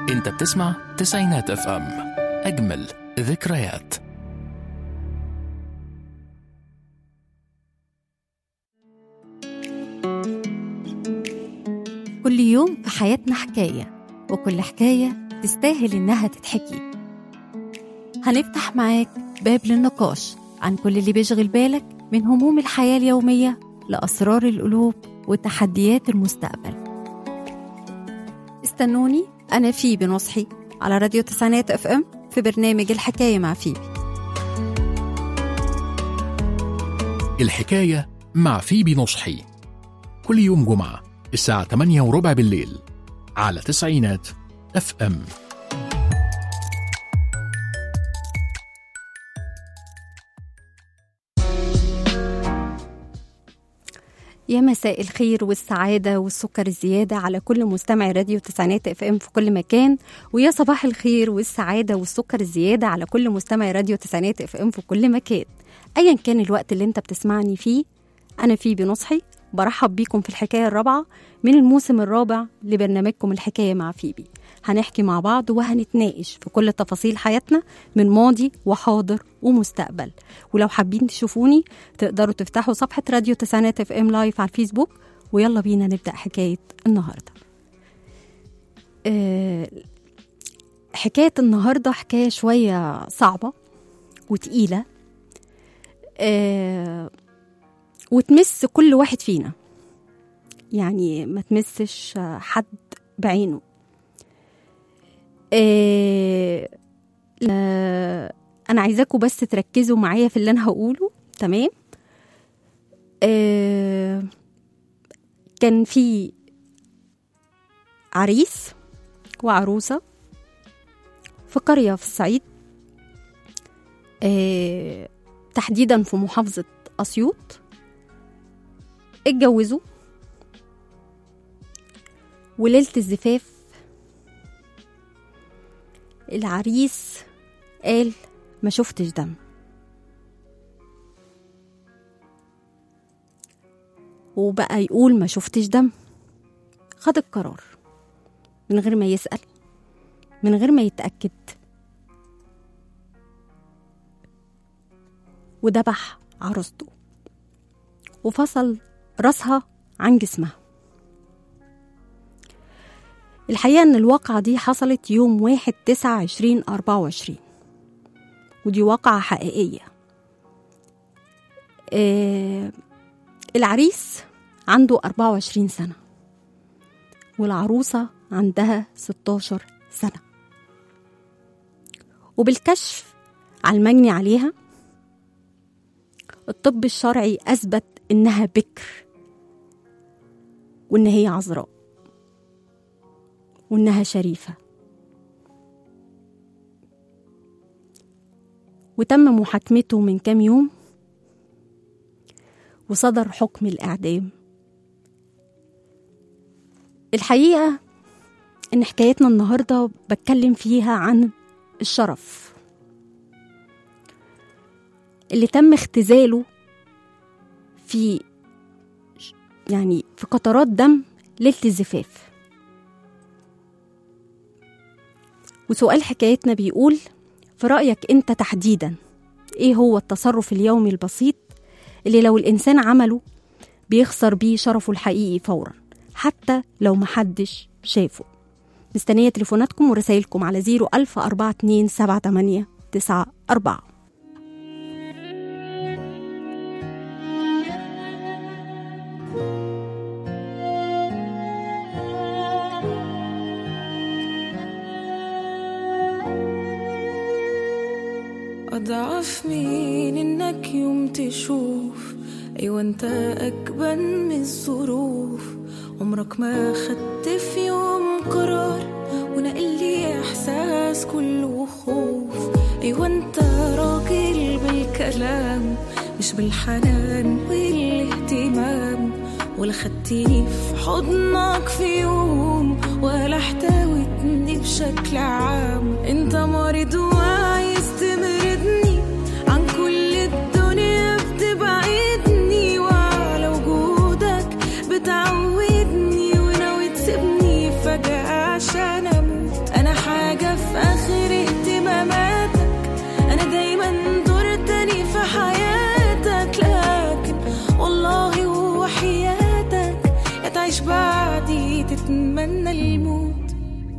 انت بتسمع تسعينات اف ام اجمل ذكريات كل يوم في حياتنا حكاية وكل حكاية تستاهل إنها تتحكي هنفتح معاك باب للنقاش عن كل اللي بيشغل بالك من هموم الحياة اليومية لأسرار القلوب وتحديات المستقبل استنوني أنا فيبي نصحي على راديو تسعينات اف ام في برنامج الحكاية مع فيبي الحكاية مع فيبي نصحي كل يوم جمعة الساعة 8 وربع بالليل على تسعينات اف ام يا مساء الخير والسعادة والسكر الزيادة على كل مستمع راديو تسعينات اف ام في كل مكان ويا صباح الخير والسعادة والسكر الزيادة على كل مستمع راديو تسعينات اف ام في كل مكان ايا كان الوقت اللي انت بتسمعني فيه انا فيه بنصحي برحب بيكم في الحكاية الرابعة من الموسم الرابع لبرنامجكم الحكاية مع فيبي هنحكي مع بعض وهنتناقش في كل تفاصيل حياتنا من ماضي وحاضر ومستقبل ولو حابين تشوفوني تقدروا تفتحوا صفحة راديو تسعينات اف ام لايف على الفيسبوك ويلا بينا نبدأ حكاية النهاردة أه حكاية النهاردة حكاية شوية صعبة وتقيلة أه وتمس كل واحد فينا يعني ما تمسش حد بعينه آه آه انا عايزاكم بس تركزوا معايا في اللي انا هقوله تمام آه كان في عريس وعروسه في قريه في الصعيد آه تحديدا في محافظه اسيوط اتجوزوا وليله الزفاف العريس قال ما شفتش دم وبقى يقول ما شفتش دم خد القرار من غير ما يسأل من غير ما يتأكد وذبح عروسته وفصل راسها عن جسمها الحقيقة إن الواقعة دي حصلت يوم واحد تسعة عشرين أربعة وعشرين ودي واقعة حقيقية آه العريس عنده أربعة وعشرين سنة والعروسة عندها ستاشر سنة وبالكشف على المجني عليها الطب الشرعي أثبت إنها بكر وإن هي عذراء وإنها شريفة وتم محاكمته من كام يوم وصدر حكم الإعدام الحقيقة إن حكايتنا النهاردة بتكلم فيها عن الشرف اللي تم اختزاله في يعني في قطرات دم ليلة الزفاف وسؤال حكايتنا بيقول في رأيك أنت تحديدا إيه هو التصرف اليومي البسيط اللي لو الإنسان عمله بيخسر بيه شرفه الحقيقي فورا حتى لو محدش شافه مستنية تليفوناتكم ورسائلكم على زيرو ألف أربعة اتنين سبعة تمانية تسعة أربعة أضعف مين إنك يوم تشوف أيوة أنت أجبن من الظروف عمرك ما خدت في يوم قرار ونقل لي إحساس كله خوف أيوة أنت راجل بالكلام مش بالحنان والاهتمام ولا خدتني في حضنك في يوم ولا احتويتني بشكل عام انت مريض وعايز تمرضني عن كل الدنيا بتبعدني وعلى وجودك بتعودني وناوي تسيبني فجأة عشان اموت انا تعيش بعدي تتمنى الموت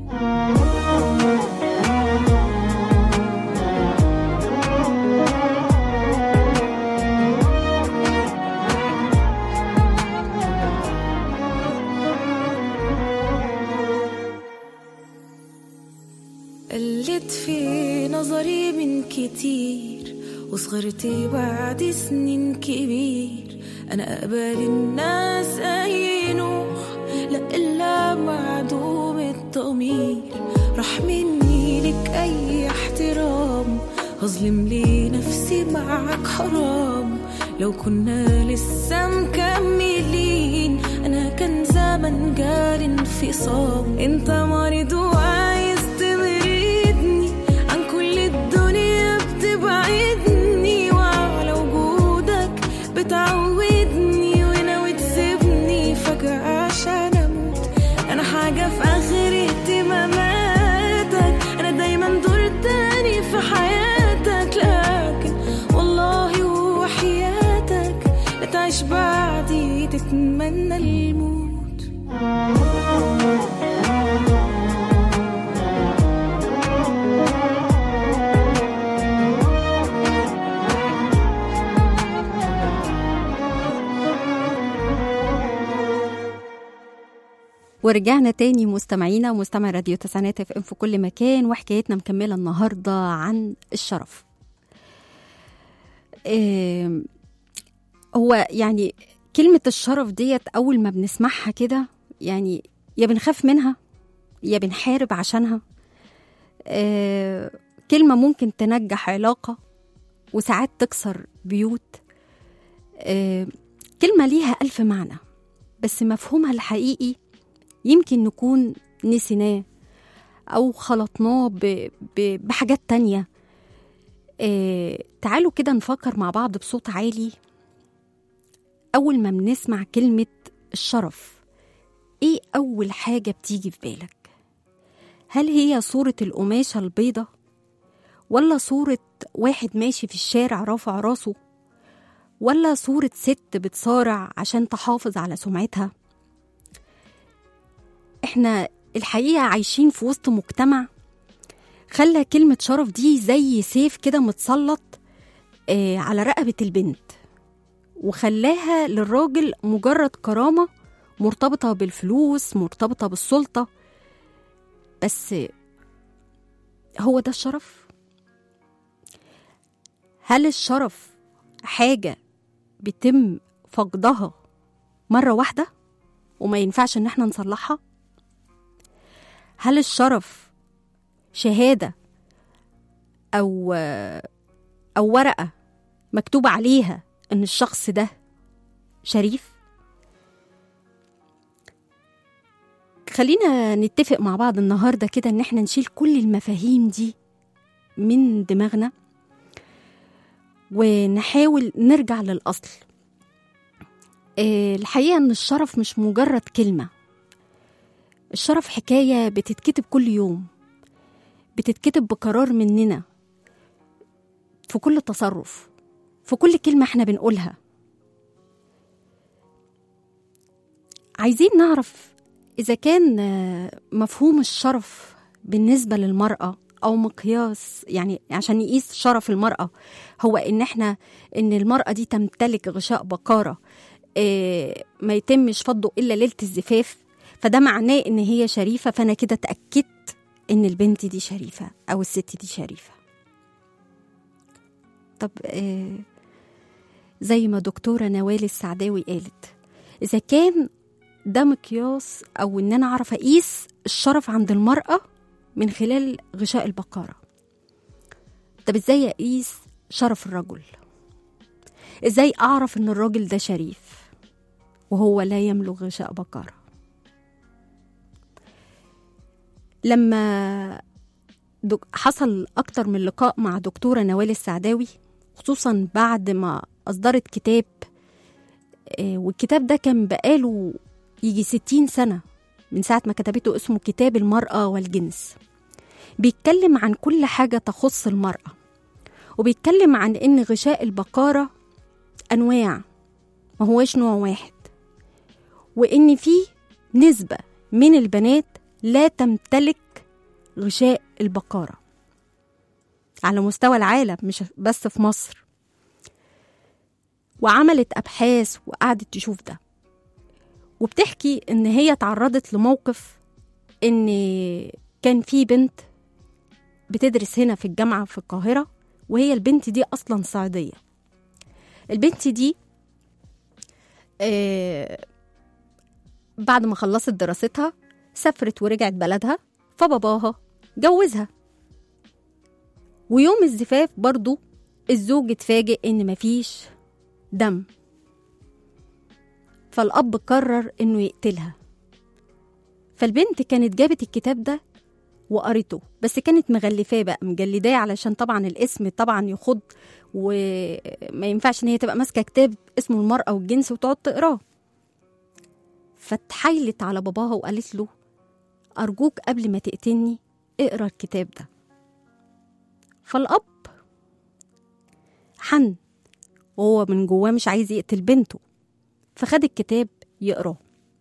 قلت في نظري من كتير وصغرت بعد سنين كبير أنا أقبل الناس أي نوع لا إلا معدوم الضمير راح مني لك أي احترام هظلم لي نفسي معك حرام لو كنا لسه مكملين أنا كان زمن جال انفصام انت مريض وعايز تمرضني عن كل الدنيا بتبعدني وعلى وجودك بتعودني وناوي تسيبني فجأة عشان أموت أنا حاجة في آخر اهتماماتك أنا دايما دور تاني في حياتك لكن والله وحياتك لا تعيش بعدي تتمنى الموت ورجعنا تاني مستمعينا ومستمع راديو تسعينات اف ام في كل مكان وحكايتنا مكمله النهارده عن الشرف. آم، هو يعني كلمة الشرف ديت أول ما بنسمعها كده يعني يا بنخاف منها يا بنحارب عشانها آه، كلمة ممكن تنجح علاقة وساعات تكسر بيوت آه، كلمة ليها ألف معنى بس مفهومها الحقيقي يمكن نكون نسيناه أو خلطناه ب- ب- بحاجات تانية آه، تعالوا كده نفكر مع بعض بصوت عالي أول ما بنسمع كلمة الشرف إيه أول حاجة بتيجي في بالك؟ هل هي صورة القماشة البيضة؟ ولا صورة واحد ماشي في الشارع رافع راسه؟ ولا صورة ست بتصارع عشان تحافظ على سمعتها؟ إحنا الحقيقة عايشين في وسط مجتمع خلى كلمة شرف دي زي سيف كده متسلط آه، على رقبة البنت وخلاها للراجل مجرد كرامة مرتبطة بالفلوس مرتبطة بالسلطة بس هو ده الشرف؟ هل الشرف حاجة بيتم فقدها مرة واحدة وما ينفعش إن احنا نصلحها؟ هل الشرف شهادة أو أو ورقة مكتوب عليها إن الشخص ده شريف؟ خلينا نتفق مع بعض النهارده كده إن احنا نشيل كل المفاهيم دي من دماغنا ونحاول نرجع للأصل آه، الحقيقة إن الشرف مش مجرد كلمة الشرف حكاية بتتكتب كل يوم بتتكتب بقرار مننا في كل تصرف في كل كلمة احنا بنقولها عايزين نعرف إذا كان آه، مفهوم الشرف بالنسبة للمرأة أو مقياس يعني عشان نقيس شرف المرأة هو إن إحنا إن المرأة دي تمتلك غشاء بقارة آه، ما يتمش فضه إلا ليلة الزفاف فده معناه إن هي شريفة فأنا كده اتأكدت إن البنت دي شريفة أو الست دي شريفة طب آه، زي ما دكتورة نوال السعداوي قالت إذا كان ده مقياس أو إن أنا أعرف أقيس الشرف عند المرأة من خلال غشاء البقارة طب إزاي أقيس شرف الرجل إزاي أعرف إن الراجل ده شريف وهو لا يملك غشاء بقرة لما دك حصل أكتر من لقاء مع دكتورة نوال السعداوي خصوصا بعد ما أصدرت كتاب آه، والكتاب ده كان بقاله يجي ستين سنة من ساعة ما كتبته اسمه كتاب المرأة والجنس بيتكلم عن كل حاجة تخص المرأة وبيتكلم عن إن غشاء البقارة أنواع ما هوش نوع واحد وإن فيه نسبة من البنات لا تمتلك غشاء البقارة على مستوى العالم مش بس في مصر وعملت أبحاث وقعدت تشوف ده وبتحكي إن هي تعرضت لموقف إن كان في بنت بتدرس هنا في الجامعة في القاهرة وهي البنت دي أصلا صعيدية البنت دي آه بعد ما خلصت دراستها سافرت ورجعت بلدها فباباها جوزها ويوم الزفاف برضو الزوج اتفاجئ ان مفيش دم فالاب قرر انه يقتلها فالبنت كانت جابت الكتاب ده وقريته بس كانت مغلفاه بقى مجلداه علشان طبعا الاسم طبعا يخض وما ينفعش ان هي تبقى ماسكه كتاب اسمه المراه والجنس وتقعد تقراه فاتحايلت على باباها وقالت له أرجوك قبل ما تقتلني اقرا الكتاب ده فالأب حن وهو من جواه مش عايز يقتل بنته فخد الكتاب يقراه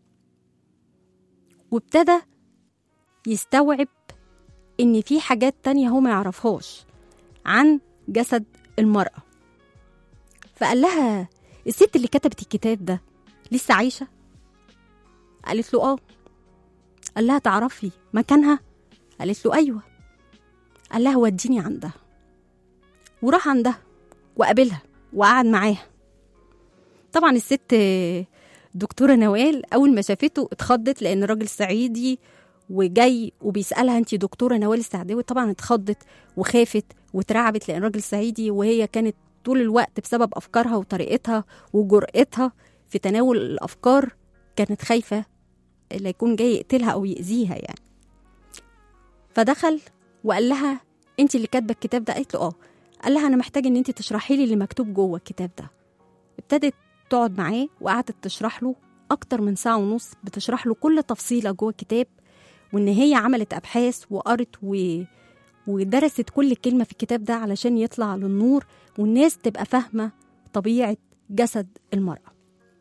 وابتدى يستوعب إن في حاجات تانية هو ما يعرفهاش عن جسد المرأة فقال لها الست اللي كتبت الكتاب ده لسه عايشة؟ قالت له اه قال لها تعرفي مكانها قالت له ايوه قال لها وديني عندها وراح عندها وقابلها وقعد معاها طبعا الست دكتوره نوال اول ما شافته اتخضت لان راجل صعيدي وجاي وبيسالها انت دكتوره نوال السعداوي طبعا اتخضت وخافت واترعبت لان راجل صعيدي وهي كانت طول الوقت بسبب افكارها وطريقتها وجرأتها في تناول الافكار كانت خايفه لا يكون جاي يقتلها او يأذيها يعني فدخل وقال لها انت اللي كاتبه الكتاب ده قالت له اه قال لها انا محتاج ان انت تشرحي لي اللي مكتوب جوه الكتاب ده ابتدت تقعد معاه وقعدت تشرح له اكتر من ساعه ونص بتشرح له كل تفصيله جوه الكتاب وان هي عملت ابحاث وقرت و... ودرست كل كلمه في الكتاب ده علشان يطلع للنور والناس تبقى فاهمه طبيعه جسد المراه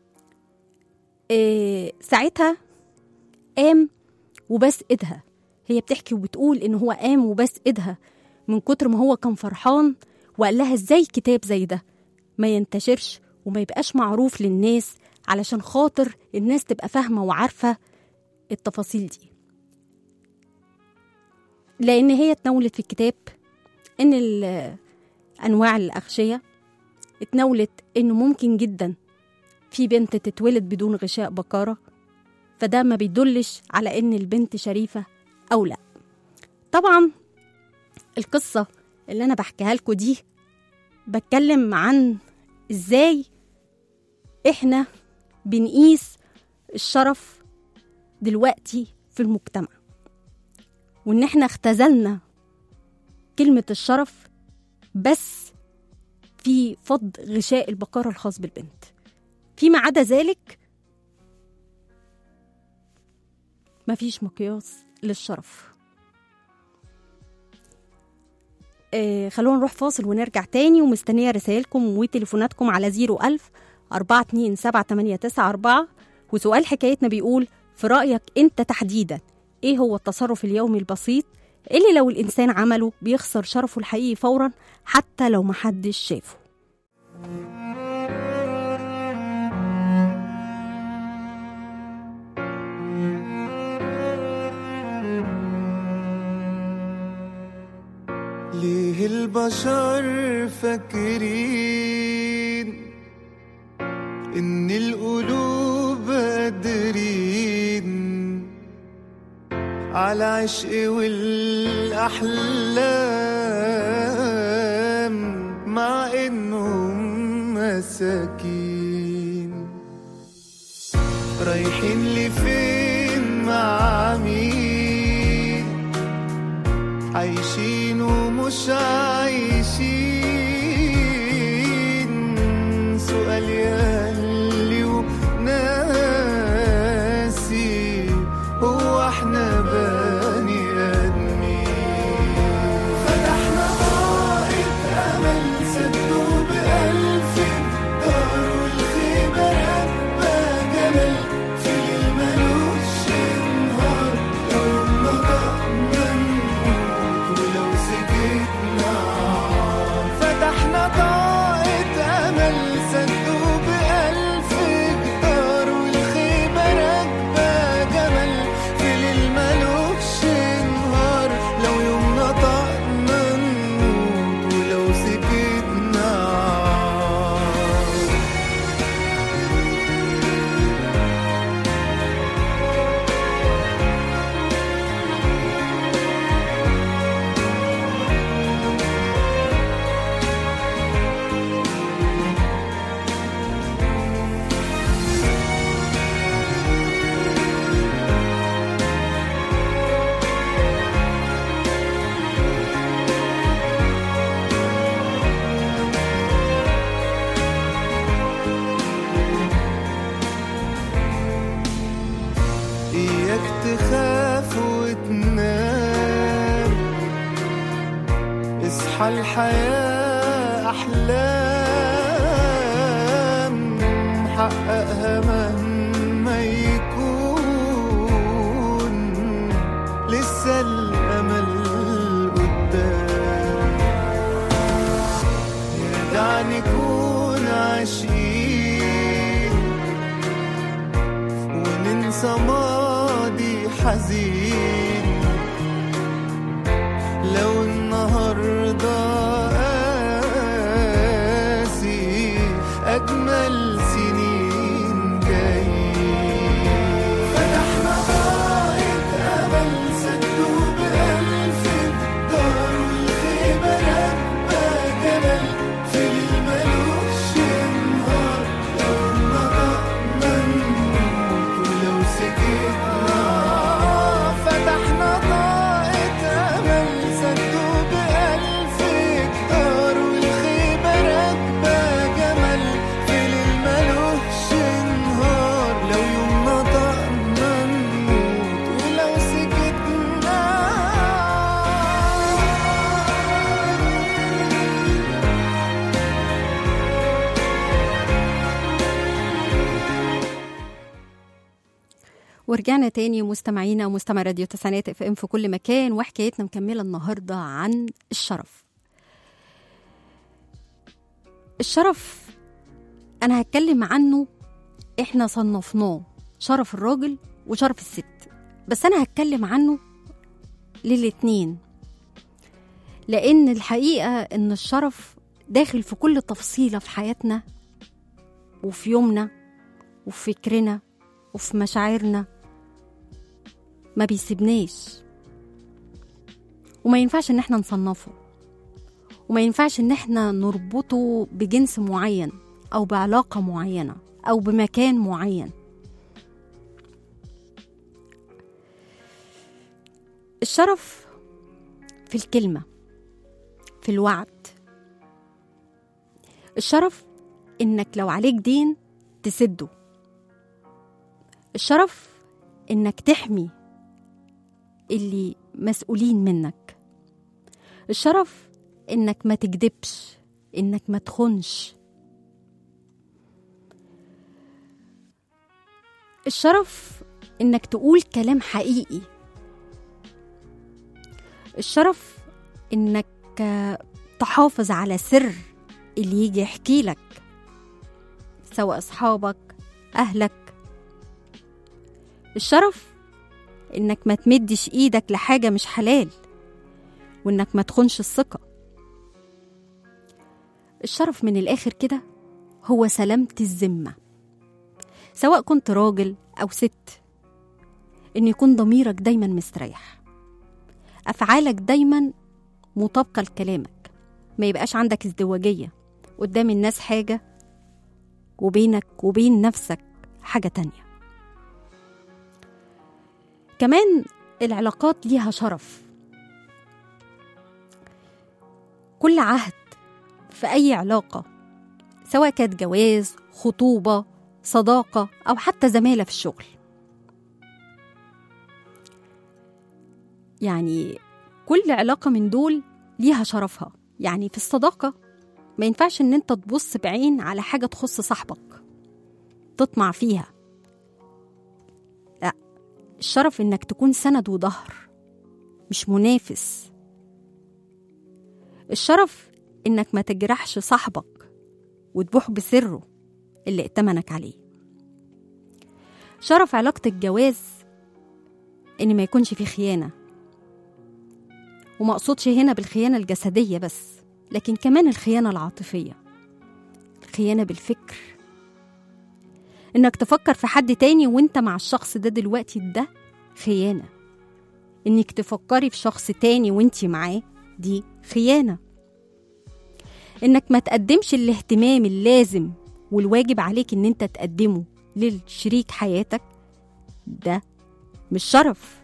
إيه ساعتها قام وبس ايدها هي بتحكي وبتقول ان هو قام وبس ايدها من كتر ما هو كان فرحان وقال لها ازاي كتاب زي ده ما ينتشرش وما يبقاش معروف للناس علشان خاطر الناس تبقى فاهمة وعارفة التفاصيل دي لأن هي اتناولت في الكتاب إن ال- أنواع الأغشية اتناولت إنه ممكن جدا في بنت تتولد بدون غشاء بكارة فده ما بيدلش على إن البنت شريفة أو لا طبعا القصة اللي أنا بحكيها لكم دي بتكلم عن إزاي إحنا بنقيس الشرف دلوقتي في المجتمع وإن إحنا اختزلنا كلمة الشرف بس في فض غشاء البقرة الخاص بالبنت فيما عدا ذلك مفيش مقياس للشرف آه خلونا نروح فاصل ونرجع تاني ومستنية رسائلكم وتليفوناتكم على 01000 427 وسؤال حكايتنا بيقول في رأيك أنت تحديدا إيه هو التصرف اليومي البسيط اللي لو الإنسان عمله بيخسر شرفه الحقيقي فورا حتى لو محدش شافه ليه البشر فاكرين إن القلوب قادرين على عشق والأحلام مع إنهم مساكين رايحين لفين مع مين عايشين ومش عايشين سؤال يالي وناسي هو احنا بني ادمين فتحنا طائر امل سدوا بألف دار الخيمة ربى جمل في الملوش إنك تخاف وتنام اصحى الحياة أحلام حققها مهما يكون لسه الأمل قدام يرجع نكون عايشين وننسى ماضي حزين لو النهاردة قاسي أجمل سنين جايين فتحنا غاية أمل سدوا بألف الدار والخيمة ربى جمل في الملوش نهار لو نطقنا نموت ولو سكتنا فتحنا ضاقة أمل سدوا بألف الدار والخيمة راكبة جمل في الملوش نهار لو يوم نطقنا نموت ولو سكتنا ورجعنا تاني مستمعينا ومستمع راديو تسعينات اف ام في كل مكان وحكايتنا مكمله النهارده عن الشرف الشرف انا هتكلم عنه احنا صنفناه شرف الراجل وشرف الست بس انا هتكلم عنه للاتنين لان الحقيقه ان الشرف داخل في كل تفصيله في حياتنا وفي يومنا وفي فكرنا وفي مشاعرنا ما بيسيبناش وما ينفعش ان احنا نصنفه وما ينفعش ان احنا نربطه بجنس معين او بعلاقة معينة او بمكان معين الشرف في الكلمة في الوعد الشرف انك لو عليك دين تسده الشرف انك تحمي اللي مسؤولين منك الشرف انك ما تكذبش انك ما تخنش الشرف انك تقول كلام حقيقي الشرف انك آه، تحافظ على سر اللي يجي يحكي لك سواء اصحابك اهلك الشرف انك ما تمدش ايدك لحاجة مش حلال وانك ما تخونش الثقة الشرف من الاخر كده هو سلامة الذمة سواء كنت راجل او ست ان يكون ضميرك دايما مستريح افعالك دايما مطابقة لكلامك ما يبقاش عندك ازدواجية قدام الناس حاجة وبينك وبين نفسك حاجة تانية كمان العلاقات ليها شرف كل عهد في أي علاقة سواء كانت جواز خطوبة صداقة أو حتى زمالة في الشغل يعني كل علاقة من دول ليها شرفها يعني في الصداقة ما ينفعش ان انت تبص بعين على حاجة تخص صاحبك تطمع فيها لا الشرف انك تكون سند وظهر مش منافس الشرف انك ما تجرحش صاحبك وتبوح بسره اللي ائتمنك عليه شرف علاقة الجواز ان ما يكونش في خيانة وما اقصدش هنا بالخيانة الجسدية بس لكن كمان الخيانة العاطفية الخيانة بالفكر انك تفكر في حد تاني وانت مع الشخص ده دلوقتي ده خيانة انك تفكري في شخص تاني وانت معاه دي خيانة انك ما تقدمش الاهتمام اللازم والواجب عليك ان انت تقدمه للشريك حياتك ده مش شرف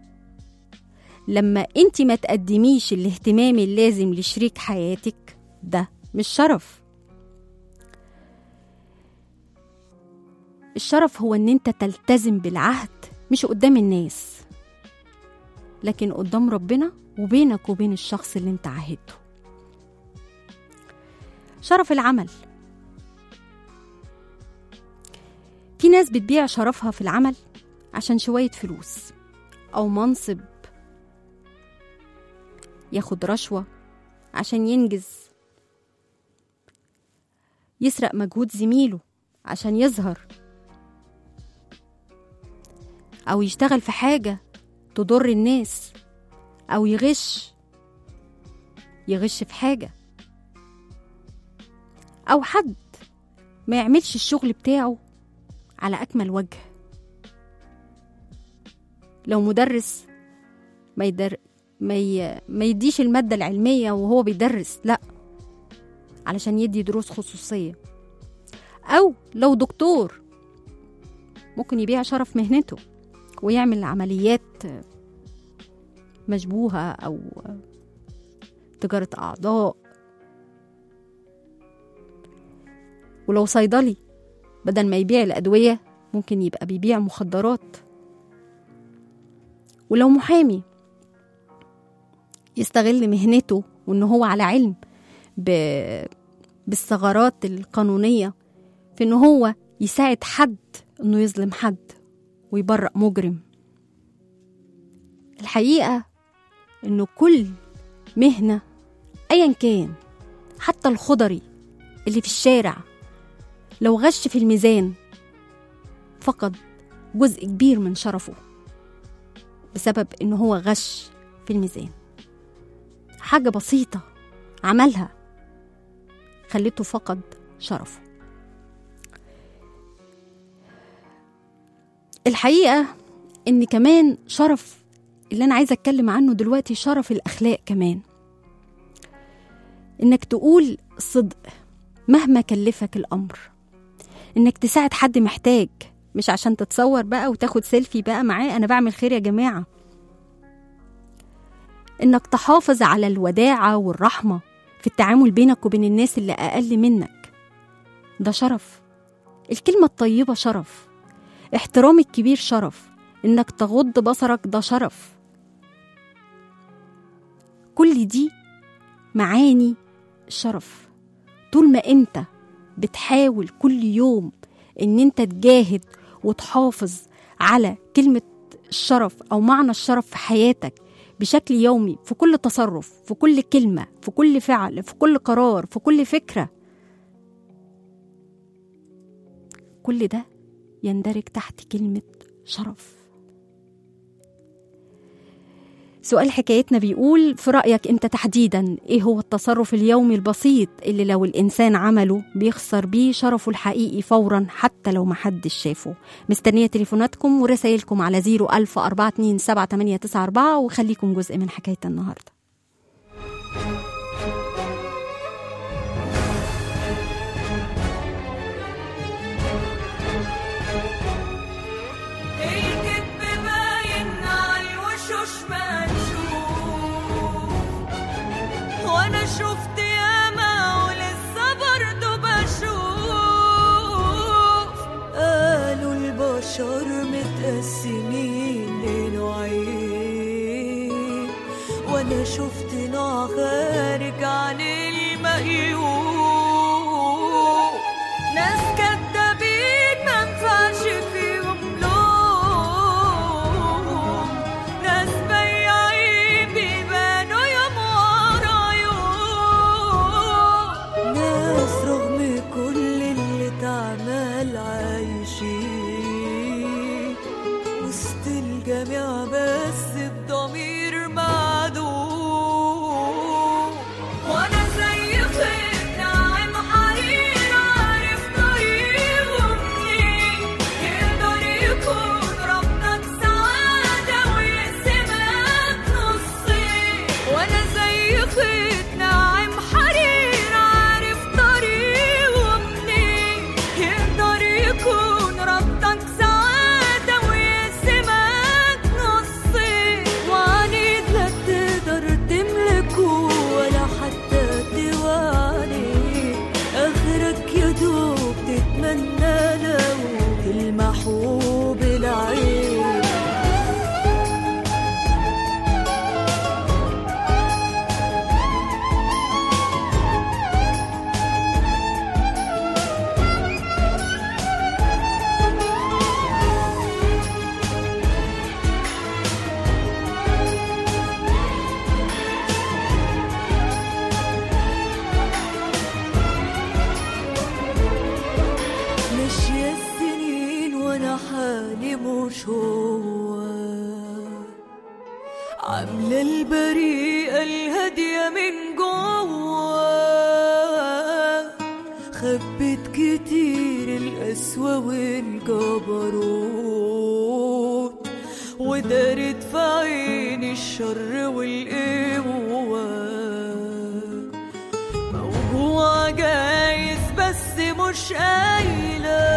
لما انت ما تقدميش الاهتمام اللازم لشريك حياتك ده مش شرف الشرف هو ان انت تلتزم بالعهد مش قدام الناس لكن قدام ربنا وبينك وبين الشخص اللي انت عاهدته شرف العمل في ناس بتبيع شرفها في العمل عشان شوية فلوس أو منصب ياخد رشوة عشان ينجز يسرق مجهود زميله عشان يظهر أو يشتغل في حاجة تضر الناس أو يغش يغش في حاجة أو حد ما يعملش الشغل بتاعه على أكمل وجه لو مدرس ما يدر ما, ي... ما يديش المادة العلمية وهو بيدرس لا علشان يدي دروس خصوصية أو لو دكتور ممكن يبيع شرف مهنته ويعمل عمليات مشبوهة أو تجارة أعضاء ولو صيدلي بدل ما يبيع الأدوية ممكن يبقى بيبيع مخدرات ولو محامي يستغل مهنته وإن هو على علم ب... بالثغرات القانونية في إن هو يساعد حد إنه يظلم حد ويبرأ مجرم الحقيقة إنه كل مهنة أيا كان حتى الخضري اللي في الشارع لو غش في الميزان فقد جزء كبير من شرفه بسبب إنه هو غش في الميزان حاجة بسيطة عملها خلته فقد شرفه الحقيقة إن كمان شرف اللي أنا عايزة أتكلم عنه دلوقتي شرف الأخلاق كمان إنك تقول صدق مهما كلفك الأمر إنك تساعد حد محتاج مش عشان تتصور بقى وتاخد سيلفي بقى معاه أنا بعمل خير يا جماعة إنك تحافظ على الوداعة والرحمة في التعامل بينك وبين الناس اللي أقل منك ده شرف الكلمة الطيبة شرف احترام الكبير شرف إنك تغض بصرك ده شرف كل دي معاني الشرف طول ما انت بتحاول كل يوم ان انت تجاهد وتحافظ على كلمة الشرف او معنى الشرف في حياتك بشكل يومي في كل تصرف في كل كلمة في كل فعل في كل قرار في كل فكرة كل ده يندرج تحت كلمة شرف سؤال حكايتنا بيقول في رأيك أنت تحديدا إيه هو التصرف اليومي البسيط اللي لو الإنسان عمله بيخسر بيه شرفه الحقيقي فورا حتى لو محدش شافه مستنية تليفوناتكم ورسائلكم على 010427894 وخليكم جزء من حكاية النهاردة الكذب باين على الوشوش منشوف وانا شفت ياما ولسه برضه بشوف قالوا البشر متقسمين لنوعين وانا شفت نوع خارج عن المأيوب ناس كدابين ما ينفعش فيهم لوم ناس بياعين بيبانوا يوم ورا يوم ناس رغم كل اللي اتعمل عايشين وسط الجميع بس بضمير معدوم وانا زي خير ناعم حرير عارف طريقه منين يقدر يكون ربك سعادة ويقسمك نصين وانا زي خيط ناعم حرير عارف طريقه منين يقدر يكون ربك سعادة ويقسمك نصين وعنيد عاملة البريئة الهادية من جوا خبت كتير القسوة والجبروت ودارت في عيني الشر والقوة موجوع جايز بس مش قايلة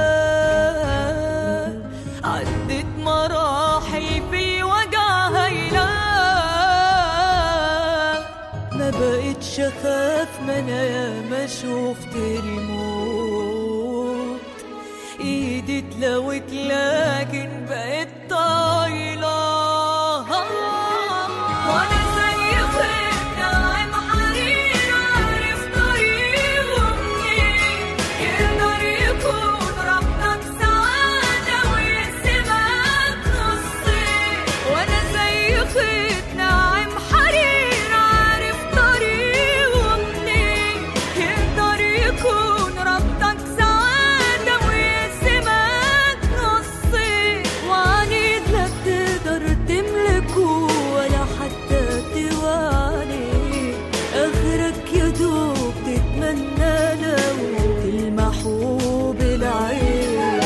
عدت مراحل في وجع هايلة ما بقتش اخاف ما انا ياما شفت الموت ايدي اتلوت لكن بقت طايلة وانا زي خيط ناعم حرير عارف طريقه منين يقدر يكون ربك سعادة ويقسمك نصين وانا زي خيط ناعم حرير عارف طريقه منين يقدر يكون ربك سعادة ويقسمك نصين وعنيد لا تقدر تملكه ولا حتى توالي اخرك يا دوب تتمنى لو تلمحه بالعين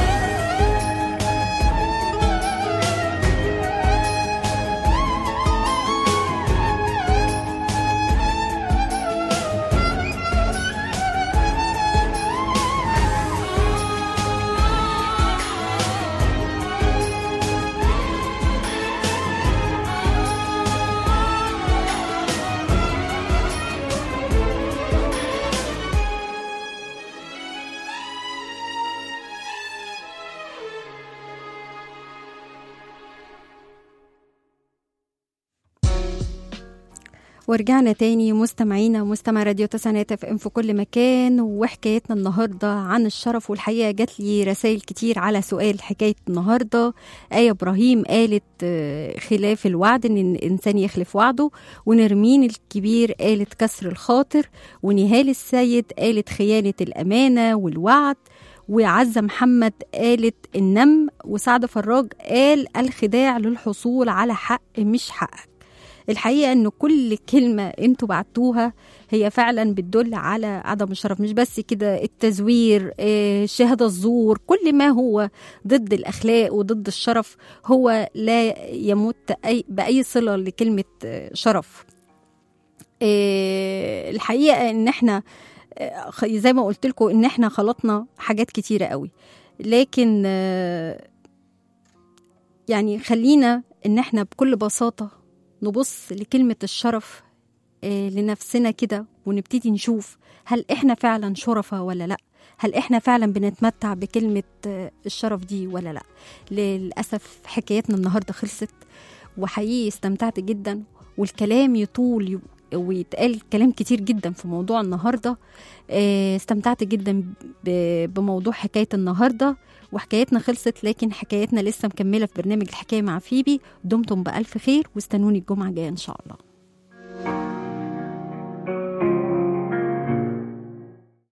ورجعنا تاني مستمعينا مستمع راديو تسعينات اف ام في كل مكان وحكايتنا النهارده عن الشرف والحقيقه جات لي رسائل كتير على سؤال حكايه النهارده آية ابراهيم قالت آه، خلاف الوعد ان الانسان يخلف وعده ونرمين الكبير قالت كسر الخاطر ونهال السيد قالت خيانه الامانه والوعد وعزة محمد قالت النم وسعد فراج قال الخداع للحصول على حق مش حقك الحقيقه ان كل كلمه انتوا بعتوها هي فعلا بتدل على عدم الشرف مش بس كده التزوير آه، الشهاده الزور كل ما هو ضد الاخلاق وضد الشرف هو لا يمت أي باي صله لكلمه آه، شرف آه، الحقيقه ان احنا آه، خ- زي ما قلت لكم ان احنا خلطنا حاجات كتيره قوي لكن آه، يعني خلينا ان احنا بكل بساطه نبص لكلمة الشرف آه، لنفسنا كده ونبتدي نشوف هل احنا فعلا شرفة ولا لا هل احنا فعلا بنتمتع بكلمة آه، الشرف دي ولا لا للأسف حكايتنا النهاردة خلصت وحقيقي استمتعت جدا والكلام يطول ي- ويتقال كلام كتير جدا في موضوع النهارده آه، استمتعت جدا ب- بموضوع حكايه النهارده وحكايتنا خلصت لكن حكايتنا لسه مكمله في برنامج الحكايه مع فيبي دمتم بالف خير واستنوني الجمعه الجايه ان شاء الله